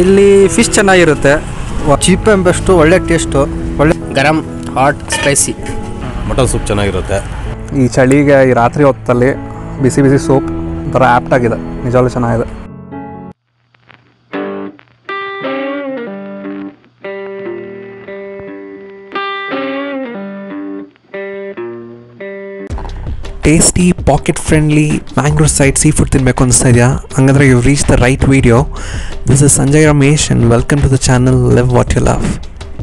ಇಲ್ಲಿ ಫಿಶ್ ಚೆನ್ನಾಗಿರುತ್ತೆ cheap and best ಒಳ್ಳೆ ಟೇಸ್ಟು ಒಳ್ಳೆ ಗರಂ ಹಾಟ್ ಸ್ಪೈಸಿ ಮಟನ್ ಸೂಪ್ ಚೆನ್ನಾಗಿರುತ್ತೆ ಈ ಚಳಿಗೆ ಈ ರಾತ್ರಿ ಹೊತ್ತಲ್ಲಿ ಬಿಸಿ ಬಿಸಿ ಸೂಪ್ ಒಂಥರ ಆ್ಯಪ್ಟ್ ಆಗಿದೆ ನಿಜವಾಗ್ಲೂ ಚೆನ್ನಾಗಿದೆ tasty pocket friendly Mangalore side sea food ತಿನ್ನಬೇಕು ಅನಿಸ್ತಾ ಇದೆಯಾ ಹಂಗಂದ್ರೆ you reach the right video this is Sanjay Ramesh and welcome to the channel live what you love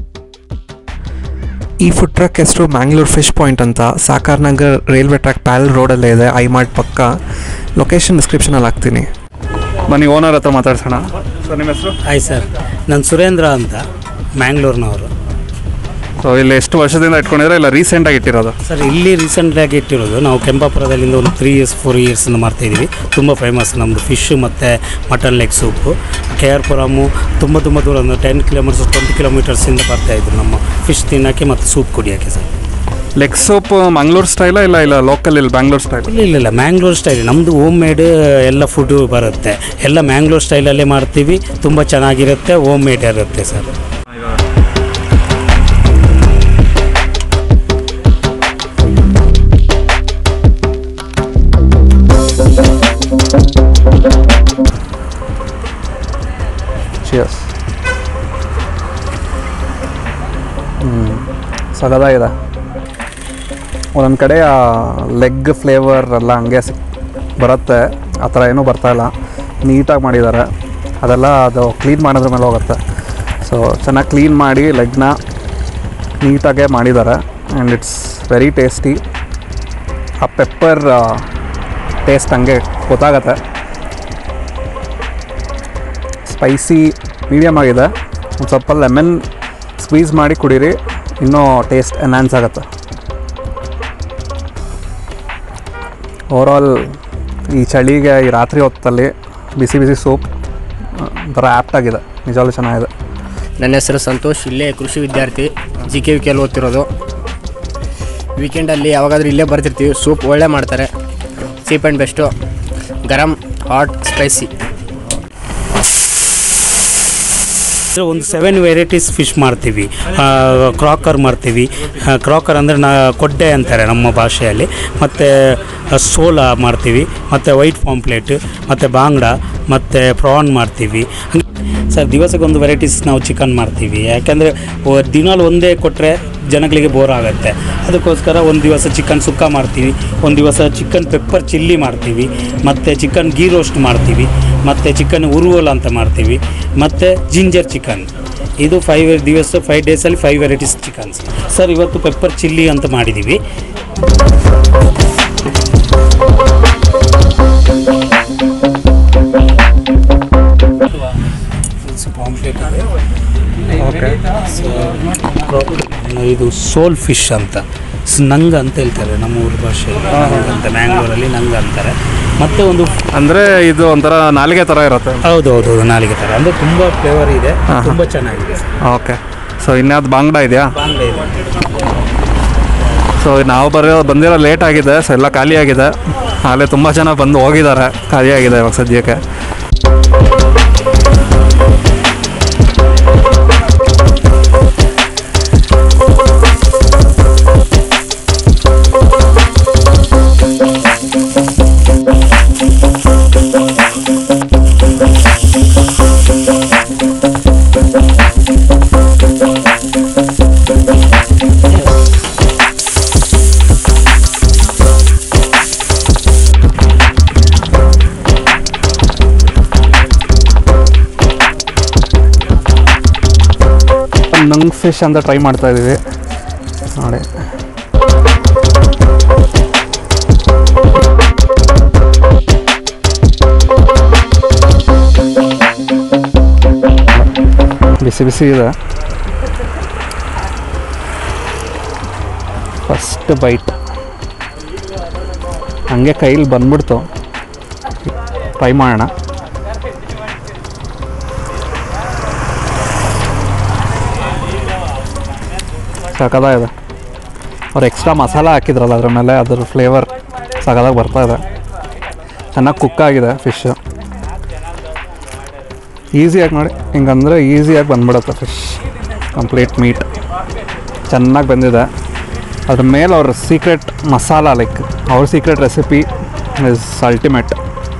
ಈ ಫುಡ್ ಟ್ರಕ್ ಹೆಸರು ಮ್ಯಾಂಗ್ಳೂರ್ ಫಿಶ್ ಪಾಯಿಂಟ್ ಅಂತ ಸಾಕಾರ್ ನಗರ್ ರೈಲ್ವೆ ಟ್ರ್ಯಾಕ್ ಪ್ಯಾಲ್ ರೋಡಲ್ಲೇ ಇದೆ ಐ ಮಾರ್ಟ್ ಪಕ್ಕ ಲೊಕೇಶನ್ ಡಿಸ್ಕ್ರಿಪ್ಷನಲ್ಲಿ ಹಾಕ್ತೀನಿ ಬನ್ನಿ ಓನರ್ ಹತ್ರ ಮಾತಾಡ್ಸೋಣ ಸರ್ ನಿಮ್ಮ ಹೆಸರು ಹಾಯ್ ಸರ್ ನಾನು ಸುರೇಂದ್ರ ಅಂತ ಮ್ಯಾಂಗ್ಳೂರ್ನವರು ಸೊ ಇಲ್ಲಿ ಎಷ್ಟು ವರ್ಷದಿಂದ ಇಟ್ಕೊಂಡಿದ್ರೆ ಇಲ್ಲ ರೀಸೆಂಟಾಗಿ ಇಟ್ಟಿರೋದು ಸರ್ ಇಲ್ಲಿ ರೀಸೆಂಟಾಗಿ ಇಟ್ಟಿರೋದು ನಾವು ಕೆಂಪಾಪುರದಲ್ಲಿಂದ ಒಂದು ತ್ರೀ ಇಯರ್ಸ್ ಫೋರ್ ಇಯರ್ಸಿಂದ ಮಾಡ್ತಾಯಿದ್ದೀವಿ ತುಂಬ ಫೇಮಸ್ ನಮ್ಮದು ಫಿಶ್ಶು ಮತ್ತು mutton leg soup K R Puram ತುಂಬ ತುಂಬ ದೂರ ಒಂದು ಟೆನ್ ಕಿಲೋಮೀಟರ್ಸ್ ಟ್ವೆಂಟಿ ಕಿಲೋಮೀಟರ್ಸಿಂದ ಬರ್ತಾಯಿದ್ರು ನಮ್ಮ ಫಿಶ್ ತಿನ್ನೋಕ್ಕೆ ಮತ್ತು ಸೂಪ್ ಕುಡಿಯೋಕ್ಕೆ sir leg soup Mangaluru style ಇಲ್ಲ ಇಲ್ಲ ಲೋಕಲ್ ಇಲ್ಲಿ ಬ್ಯಾಂಗ್ಳೂರ್ ಸ್ಟೈಲ್ ಇಲ್ಲ ಇಲ್ಲ ಇಲ್ಲ ಮ್ಯಾಂಗ್ಳೂರ್ ಸ್ಟೈಲ್ ನಮ್ಮದು ಹೋಮ್ ಮೇಡ್ ಎಲ್ಲ ಫುಡ್ಡು ಬರುತ್ತೆ ಎಲ್ಲ ಮ್ಯಾಂಗ್ಳೂರ್ ಸ್ಟೈಲಲ್ಲೇ ಮಾಡ್ತೀವಿ ತುಂಬ ಚೆನ್ನಾಗಿರುತ್ತೆ ಹೋಮ್ ಮೇಡ್ ಇರುತ್ತೆ ಸರ್ ಚಿಯರ್ಸ್ ಹ್ಞೂ ಸಗದಾಗಿದೆ ಒಂದೊಂದು ಕಡೆ ಆ ಲೆಗ್ ಫ್ಲೇವರ್ ಎಲ್ಲ ಹಂಗೆ ಸಿಕ್ ಬರುತ್ತೆ ಆ ಥರ ಏನೂ ಬರ್ತಾಯಿಲ್ಲ ನೀಟಾಗಿ ಮಾಡಿದ್ದಾರೆ ಅದೆಲ್ಲ ಅದು ಕ್ಲೀನ್ ಮಾಡೋದ್ರ ಮೇಲೆ ಹೋಗುತ್ತೆ ಸೊ ಚೆನ್ನಾಗಿ ಕ್ಲೀನ್ ಮಾಡಿ ಲೆಗ್ನ ನೀಟಾಗೆ ಮಾಡಿದ್ದಾರೆ ಆ್ಯಂಡ್ ಇಟ್ಸ್ ವೆರಿ ಟೇಸ್ಟಿ ಆ ಪೆಪ್ಪರ್ ಟೇಸ್ಟ್ ಹಂಗೆ ಗೊತ್ತಾಗತ್ತೆ ಸ್ಪೈಸಿ ಮೀಡಿಯಮ್ ಆಗಿದೆ ಒಂದು ಸ್ವಲ್ಪ ಲೆಮನ್ ಸ್ಕ್ವೀಸ್ ಮಾಡಿ ಕುಡೀರಿ ಇನ್ನೂ ಟೇಸ್ಟ್ ಎನ್ಹಾನ್ಸ್ ಆಗುತ್ತೆ ಓವರಾಲ್ ಈ ಚಳಿಗೆ ಈ ರಾತ್ರಿ ಹೊತ್ತಲ್ಲಿ ಬಿಸಿ ಬಿಸಿ ಸೂಪ್ ಒಂಥರ ಆ್ಯಪ್ಟ್ ಆಗಿದೆ ನಿಜವಾಗ್ಲೂ ಚೆನ್ನಾಗಿದೆ ನನ್ನ ಹೆಸರು ಸಂತೋಷ್ ಇಲ್ಲೇ ಕೃಷಿ ವಿದ್ಯಾರ್ಥಿ ಜಿ ಕೆ ವಿ ಕೆಲ್ ಓದ್ತಿರೋದು ವೀಕೆಂಡಲ್ಲಿ ಯಾವಾಗಾದ್ರೂ ಇಲ್ಲೇ ಬರ್ತಿರ್ತೀವಿ ಸೂಪ್ ಒಳ್ಳೆ ಮಾಡ್ತಾರೆ ಚೀಪ್ ಆ್ಯಂಡ್ ಬೆಸ್ಟು ಗರಂ ಹಾಟ್ ಸ್ಪೈಸಿ ಒಂದು ಸೆವೆನ್ ವೆರೈಟೀಸ್ ಫಿಶ್ ಮಾಡ್ತೀವಿ ಕ್ರಾಕರ್ ಮಾಡ್ತೀವಿ ಕ್ರಾಕರ್ ಅಂದರೆ ನಾ ಕೊಡ್ಡೆ ಅಂತಾರೆ ನಮ್ಮ ಭಾಷೆಯಲ್ಲಿ ಮತ್ತು ಸೋಲ ಮಾಡ್ತೀವಿ ಮತ್ತು ವೈಟ್ ಪಾಂಪ್ಲೆಟ್ ಮತ್ತು ಬಾಂಗ್ಡ ಮತ್ತು ಪ್ರಾನ್ ಮಾಡ್ತೀವಿ ಸರ್ ದಿವಸಕ್ಕೊಂದು ವೆರೈಟೀಸ್ ನಾವು ಚಿಕನ್ ಮಾಡ್ತೀವಿ ಯಾಕೆಂದರೆ ದಿನಾಲು ಒಂದೇ ಕೊಟ್ಟರೆ ಜನಗಳಿಗೆ ಬೋರ್ ಆಗುತ್ತೆ ಅದಕ್ಕೋಸ್ಕರ ಒಂದು ದಿವಸ ಚಿಕನ್ ಸುಕ್ಕ ಮಾಡ್ತೀವಿ ಒಂದು ದಿವಸ ಚಿಕನ್ ಪೆಪ್ಪರ್ ಚಿಲ್ಲಿ ಮಾಡ್ತೀವಿ ಮತ್ತು ಚಿಕನ್ ಗೀ ರೋಸ್ಟ್ ಮಾಡ್ತೀವಿ ಮತ್ತು ಚಿಕನ್ ಉರುವಲ್ ಅಂತ ಮಾಡ್ತೀವಿ ಮತ್ತು ಜಿಂಜರ್ ಚಿಕನ್ ಇದು ಫೈವ್ ದಿವಸ ಫೈವ್ ಡೇಸಲ್ಲಿ ಫೈವ್ ವೆರೈಟೀಸ್ ಚಿಕನ್ಸ್ ಸರ್ ಇವತ್ತು ಪೆಪ್ಪರ್ ಚಿಲ್ಲಿ ಅಂತ ಮಾಡಿದ್ದೀವಿ ಓಕೆ ಇದು ಸೋಲ್ ಫಿಶ್ ಅಂತ ಸ್- ನಂಗ ಅಂತ ಹೇಳ್ತಾರೆ ನಮ್ಮ ಊರ ಭಾಷೆಯಲ್ಲಿ ನಂಗ ಅಂತ ಮ್ಯಾಂಗ್ಳೂರಲ್ಲಿ ನಂಗ ಅಂತಾರೆ ಮತ್ತು ಒಂದು ಅಂದರೆ ಇದು ಒಂಥರ ನಾಲಿಗೆ ಥರ ಇರುತ್ತೆ ಹೌದು ಹೌದು ಹೌದು ನಾಲಿಗೆ ಥರ ಅಂದರೆ ತುಂಬ ಫ್ಲೇವರ್ ಇದೆ ತುಂಬ ಚೆನ್ನಾಗಿದೆ ಓಕೆ ಸೊ ಇನ್ಯಾವ್ದು ಬಾಂಗ್ಡ ಇದೆಯಾ ಬಾಂಗ್ಲ ಇದೆ ಸೊ ನಾವು ಬರೋ ಬಂದಿರೋ ಲೇಟ್ ಆಗಿದೆ ಸೊ ಎಲ್ಲ ಖಾಲಿ ಆಗಿದೆ ಆಗಲೇ ತುಂಬ ಜನ ಬಂದು ಹೋಗಿದ್ದಾರೆ ಖಾಲಿ ಆಗಿದೆ ಇವಾಗ ಸದ್ಯಕ್ಕೆ ನಂಗ್ ಫಿಶ್ ಅಂತ ಟ್ರೈ ಮಾಡ್ತಾ ಇದ್ದೀವಿ ನೋಡಿ ಬಿಸಿ ಬಿಸಿ ಇದೆ ಫಸ್ಟ್ ಬೈಟ್ ಹಂಗೆ ಕೈಲಿ ಬಂದ್ಬಿಡ್ತು ಟ್ರೈ ಮಾಡೋಣ ಸಖತ್ತಾಗಿದೆ ಅವ್ರು ಎಕ್ಸ್ಟ್ರಾ ಮಸಾಲ ಹಾಕಿದ್ರಲ್ಲ ಅದ್ರ ಮೇಲೆ ಅದ್ರ ಫ್ಲೇವರ್ ಸಖತ್ತಾಗಿ ಬರ್ತಾ ಇದೆ ಚೆನ್ನಾಗಿ ಕುಕ್ ಆಗಿದೆ ಫಿಶ್ ಈಸಿಯಾಗಿ ನೋಡಿ ಹಿಂಗಂದ್ರೆ ಈಸಿಯಾಗಿ ಬಂದ್ಬಿಡುತ್ತೆ ಫಿಶ್ ಕಂಪ್ಲೀಟ್ ಮೀಟ್ ಚೆನ್ನಾಗಿ ಬಂದಿದೆ ಅದ್ರ ಮೇಲೆ ಅವ್ರ ಸೀಕ್ರೆಟ್ ಮಸಾಲ ಲೈಕ್ ಅವ್ರ secret recipe is ultimate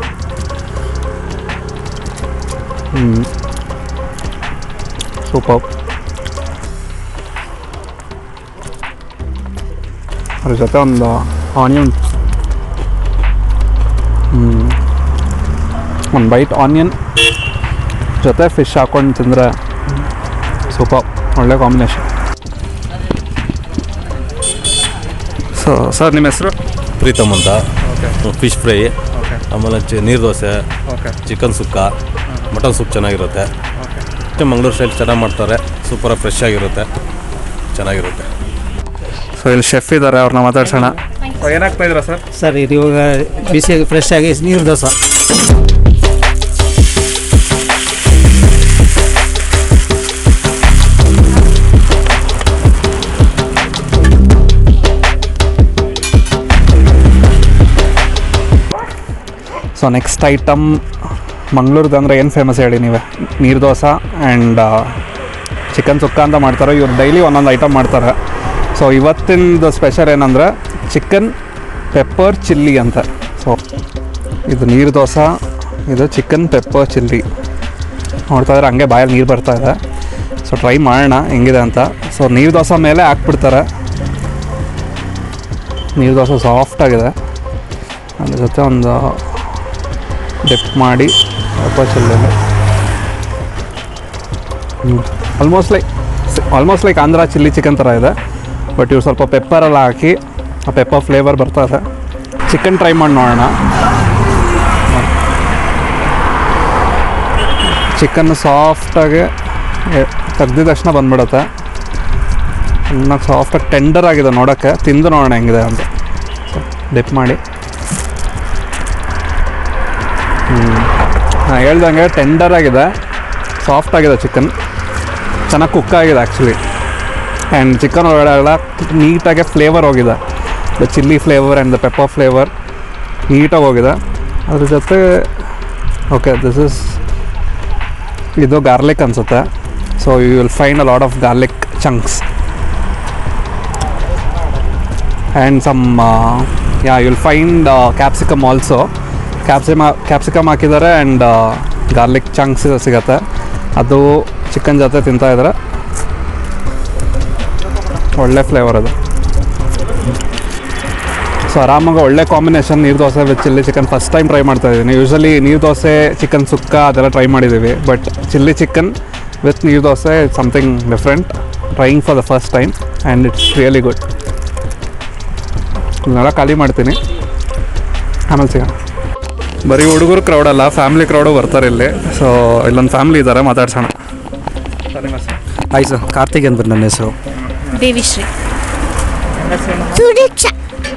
super ಅದ್ರ ಜೊತೆ ಒಂದು ಆನಿಯನ್ ಒಂದು ಬೈಟ್ ಆನಿಯನ್ ಜೊತೆ ಫಿಶ್ ಹಾಕೊಂಡು ತಿಂದರೆ ಸೂಪರ್ ಒಳ್ಳೆ ಕಾಂಬಿನೇಷನ್ ಸೊ ಸರ್ ನಿಮ್ಮ ಹೆಸರು ಪ್ರೀತಮ್ ಅಂತ ಫಿಶ್ ಫ್ರೈ ಆಮೇಲೆ ಚಿ ನೀರು dosa okay chicken sukka mutton soup ಚೆನ್ನಾಗಿರುತ್ತೆ ಮತ್ತೆ ಮಂಗಳೂರು ಸ್ಟೈಲ್ ಚೆನ್ನಾಗಿ ಮಾಡ್ತಾರೆ ಸೂಪರಾಗಿ ಫ್ರೆಶ್ ಆಗಿರುತ್ತೆ ಚೆನ್ನಾಗಿರುತ್ತೆ ಸೊ ಇಲ್ಲಿ ಶೆಫ್ ಇದ್ದಾರೆ ಅವ್ರನ್ನ ಮಾತಾಡ್ಸೋಣ ಏನಾಗ್ತಾ ಇದ್ದೀರಾ ಸರ್ ಸರ್ ಇದು ಇವಾಗ ಬಿಸಿ ಫ್ರೆಶ್ ಆಗಿ ನೀರು ದೋಸೆ ಸೊ ನೆಕ್ಸ್ಟ್ ಐಟಮ್ ಮಂಗ್ಳೂರ್ದು ಅಂದರೆ ಏನು ಫೇಮಸ್ ಹೇಳಿ ನೀವೇ ನೀರು ದೋಸೆ ಆ್ಯಂಡ್ ಚಿಕನ್ ಸುಕ್ಕ ಅಂತ ಮಾಡ್ತಾರೆ ಇವ್ರು ಡೈಲಿ ಒಂದೊಂದು ಐಟಮ್ ಮಾಡ್ತಾರೆ ಸೊ ಇವತ್ತಿನದು ಸ್ಪೆಷಲ್ ಏನಂದರೆ ಚಿಕನ್ ಪೆಪ್ಪರ್ ಚಿಲ್ಲಿ ಅಂತ ಸೊ ಇದು ನೀರು ದೋಸೆ ಇದು ಚಿಕನ್ ಪೆಪ್ಪರ್ ಚಿಲ್ಲಿ ನೋಡ್ತಾ ಇದ್ರೆ ಹಂಗೆ ಬಾಯಲ್ಲಿ ನೀರು ಬರ್ತಾ ಇದೆ ಸೊ ಟ್ರೈ ಮಾಡೋಣ ಹೆಂಗಿದೆ ಅಂತ ಸೊ ನೀರು ದೋಸೆ ಮೇಲೆ ಹಾಕ್ಬಿಡ್ತಾರೆ ನೀರು ದೋಸೆ ಸಾಫ್ಟಾಗಿದೆ ಅದ್ರ ಜೊತೆ ಒಂದು ಡಿಪ್ ಮಾಡಿ ಸ್ವಲ್ಪ ಚಿಲ್ಲಲ್ಲಿ almost like almost like Andhra chilli chicken ಥರ ಇದೆ ಬಟ್ ಇವ್ರು ಸ್ವಲ್ಪ ಪೆಪ್ಪರೆಲ್ಲ ಹಾಕಿ ಆ ಪೆಪ್ಪರ್ ಫ್ಲೇವರ್ ಬರ್ತಾ ಇದೆ ಚಿಕನ್ ಟ್ರೈ ಮಾಡಿ ನೋಡೋಣ ಚಿಕನ್ ಸಾಫ್ಟಾಗಿ ತೆಗ್ದಿದ ತಕ್ಷಣ ಬಂದ್ಬಿಡುತ್ತೆ ಚೆನ್ನಾಗಿ ಸಾಫ್ಟಾಗಿ ಟೆಂಡರ್ ಆಗಿದೆ ನೋಡೋಕ್ಕೆ ತಿಂದು ನೋಡೋಣ ಹೆಂಗಿದೆ ಅಂತ ಡಿಪ್ ಮಾಡಿ ಹಾಂ ಹೇಳ್ದಂಗೆ ಟೆಂಡರ್ ಆಗಿದೆ ಸಾಫ್ಟ್ ಆಗಿದೆ ಚಿಕನ್ ಚೆನ್ನಾಗಿ ಕುಕ್ ಆಗಿದೆ ಆ್ಯಕ್ಚುಲಿ ಆ್ಯಂಡ್ ಚಿಕನ್ ಒಳಗಡೆ ಎಲ್ಲ ನೀಟಾಗಿ ಫ್ಲೇವರ್ ಹೋಗಿದೆ the chilli flavour and the pepper flavour ನೀಟಾಗಿ ಹೋಗಿದೆ ಅದ್ರ ಜೊತೆ ಓಕೆ ದಿಸ್ ಇಸ್ ಇದು ಗಾರ್ಲಿಕ್ ಅನಿಸುತ್ತೆ so you will find a lot of garlic chunks and some yeah you will find capsicum also capsicum capsicum ಹಾಕಿದ್ದಾರೆ and garlic chunks ಸಿಗತ್ತೆ ಅದು chicken ಜೊತೆ ತಿಂತಾ ಇದ್ದಾರೆ ಒಳ್ಳೆ ಫ್ಲೇವರ್ ಅದು ಸೊ ಆರಾಮಾಗಿ ಒಳ್ಳೆ ಕಾಂಬಿನೇಷನ್ ನೀರು dosa with chilli chicken first time try ಮಾಡ್ತಾ ಇದ್ದೀನಿ ಯೂಶಲಿ ನೀರು ದೋಸೆ ಚಿಕನ್ ಸುಕ್ಕ ಅದೆಲ್ಲ ಟ್ರೈ ಮಾಡಿದ್ದೀವಿ ಬಟ್ ಚಿಲ್ಲಿ ಚಿಕನ್ ವಿತ್ ನೀರು dosa it's something different trying for the first time and it's really good ಇದನ್ನೆಲ್ಲ ಖಾಲಿ ಮಾಡ್ತೀನಿ ಆಮೇಲೆ ಸಿಗೋಣ ಬರೀ ಹುಡುಗರು ಕ್ರೌಡ್ ಅಲ್ಲ ಫ್ಯಾಮಿಲಿ ಕ್ರೌಡು ಬರ್ತಾರೆ ಇಲ್ಲಿ ಸೊ ಇಲ್ಲೊಂದು ಫ್ಯಾಮಿಲಿ ಇದ್ದಾರೆ ಮಾತಾಡ್ಸೋಣ ಹಾಯ್ ಸರ್ ಕಾರ್ತಿಕ್ ಅಂತ ನನ್ನ ಹೆಸರು ದೇವಿಶ್ರೀ ಸುರಕ್ಷಾ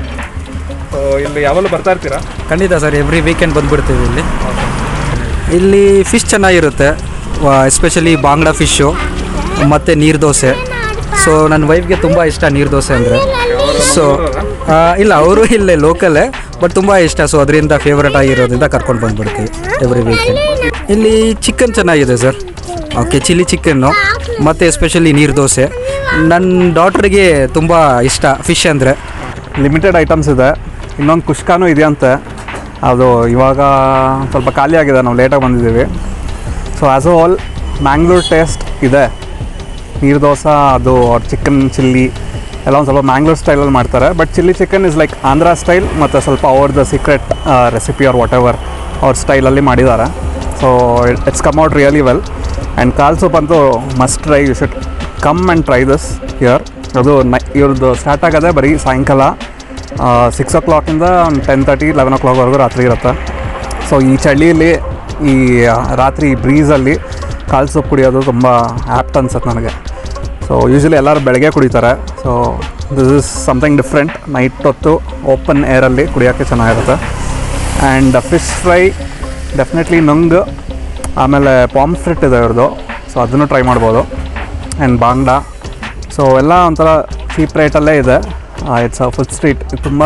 ಇಲ್ಲಿ ಯಾವಾಗಲೂ ಬರ್ತಾ ಇರ್ತೀರಾ ಖಂಡಿತ ಸರ್ ಎವ್ರಿ ವೀಕೆಂಡ್ ಬಂದ್ಬಿಡ್ತೀವಿ ಇಲ್ಲಿ ಇಲ್ಲಿ ಫಿಶ್ ಚೆನ್ನಾಗಿರುತ್ತೆ ಎಸ್ಪೆಷಲಿ ಬಾಂಗ್ಡಾ ಫಿಶ್ಶು ಮತ್ತು ನೀರು ದೋಸೆ ಸೊ ನನ್ನ ವೈಫ್ಗೆ ತುಂಬ ಇಷ್ಟ ನೀರು ದೋಸೆ ಅಂದರೆ ಸೊ ಇಲ್ಲ ಅವರು ಇಲ್ಲೇ ಲೋಕಲೇ ಬಟ್ ತುಂಬ ಇಷ್ಟ ಸೊ ಅದರಿಂದ ಫೇವ್ರೇಟ್ ಆಗಿರೋದ್ರಿಂದ ಕರ್ಕೊಂಡು ಬಂದ್ಬಿಡ್ತೀವಿ ಎವ್ರಿ ವೀಕೆಂಡ್ ಇಲ್ಲಿ ಚಿಕನ್ ಚೆನ್ನಾಗಿದೆ ಸರ್ ಓಕೆ ಚಿಲ್ಲಿ ಚಿಕನ್ನು ಮತ್ತು ಎಸ್ಪೆಷಲಿ ನೀರು ದೋಸೆ ನನ್ನ ಡಾಟ್ರಿಗೆ ತುಂಬ ಇಷ್ಟ ಫಿಶ್ ಅಂದರೆ ಲಿಮಿಟೆಡ್ ಐಟಮ್ಸ್ ಇದೆ ಇನ್ನೊಂದು ಕುಷ್ಕಾನೂ ಇದೆಯಂತೆ ಅದು ಇವಾಗ ಸ್ವಲ್ಪ ಖಾಲಿ ಆಗಿದೆ ನಾವು ಲೇಟಾಗಿ ಬಂದಿದ್ದೀವಿ so as a whole Mangalore taste ಇದೆ ನೀರು ದೋಸೆ ಅದು ಅವ್ರ ಚಿಕನ್ ಚಿಲ್ಲಿ ಎಲ್ಲ ಒಂದು ಸ್ವಲ್ಪ ಮ್ಯಾಂಗ್ಳೂರ್ ಸ್ಟೈಲಲ್ಲಿ ಮಾಡ್ತಾರೆ but chilli chicken is like Andhra style ಮತ್ತು ಸ್ವಲ್ಪ ಅವ್ರದ್ದು secret recipe or whatever ಅವ್ರ ಸ್ಟೈಲಲ್ಲಿ ಮಾಡಿದ್ದಾರೆ so it's come out really well and ಕಾಲ್ ಸೂಪ್ ಅಂತೂ must try you should come and try this year ಅದು ನೈ ಇವ್ರದ್ದು ಸ್ಟಾರ್ಟ್ ಆಗೋದೇ ಬರೀ ಸಾಯಂಕಾಲ ಸಿಕ್ಸ್ ಓ ಕ್ಲಾಕಿಂದ ಒಂದು ಟೆನ್ ತರ್ಟಿ ಲೆವೆನ್ ಓ ಕ್ಲಾಕ್ವರೆಗೂ ರಾತ್ರಿ ಇರುತ್ತೆ ಸೊ ಈ ಚಳಿಯಲ್ಲಿ ಈ ಆ, ರಾತ್ರಿ ಬ್ರೀಸಲ್ಲಿ ಕಾಲು ಸೊಪ್ಪು ಕುಡಿಯೋದು ತುಂಬ ಆ್ಯಪ್ಟ್ ಅನ್ಸುತ್ತೆ ನನಗೆ ಸೊ ಯೂಶ್ವಲಿ ಎಲ್ಲರೂ ಬೆಳಗ್ಗೆ ಕುಡಿತಾರೆ so this is something different night ಹೊತ್ತು ಓಪನ್ ಏರಲ್ಲಿ ಕುಡಿಯೋಕ್ಕೆ ಚೆನ್ನಾಗಿರುತ್ತೆ ಆ್ಯಂಡ್ ಫಿಶ್ ಫ್ರೈ ಡೆಫಿನೆಟ್ಲಿ ನಂಗು ಆಮೇಲೆ ಪಾಂಫ್ರಿಟ್ ಇದೆ ಇವ್ರದ್ದು ಸೊ ಅದನ್ನು ಟ್ರೈ ಮಾಡ್ಬೋದು ಆ್ಯಂಡ್ ಬಾಂಗ್ಡಾ ಸೊ ಎಲ್ಲ ಒಂಥರ ಚೀಪ್ ರೇಟಲ್ಲೇ ಇದೆ ಇಟ್ಸ್ ಫುಡ್ ಸ್ಟ್ರೀಟ್ ತುಂಬ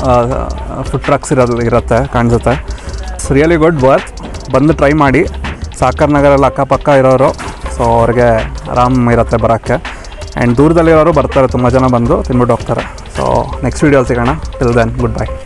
ಫುಡ್ ಟ್ರಕ್ಸ್ ಇರೋದು ಇರುತ್ತೆ ಕಾಣಿಸುತ್ತೆ ಇಟ್ಸ್ ರಿಯಲಿ ಗುಡ್ ವರ್ತ್ ಬಂದು ಟ್ರೈ ಮಾಡಿ ಸಾಕರ್ ನಗರಲ್ಲಿ ಅಕ್ಕಪಕ್ಕ ಇರೋರು ಸೊ ಅವ್ರಿಗೆ ಆರಾಮ್ ಇರುತ್ತೆ ಬರೋಕ್ಕೆ ಆ್ಯಂಡ್ ದೂರದಲ್ಲಿರೋರು ಬರ್ತಾರೆ ತುಂಬ ಜನ ಬಂದು ತಿನ್ಬಿಟ್ಟು ಹೋಗ್ತಾರೆ ಸೊ ನೆಕ್ಸ್ಟ್ ವೀಡಿಯೋಲಿ ಸಿಗೋಣ ಟಿಲ್ ದೆನ್ ಗುಡ್ ಬೈ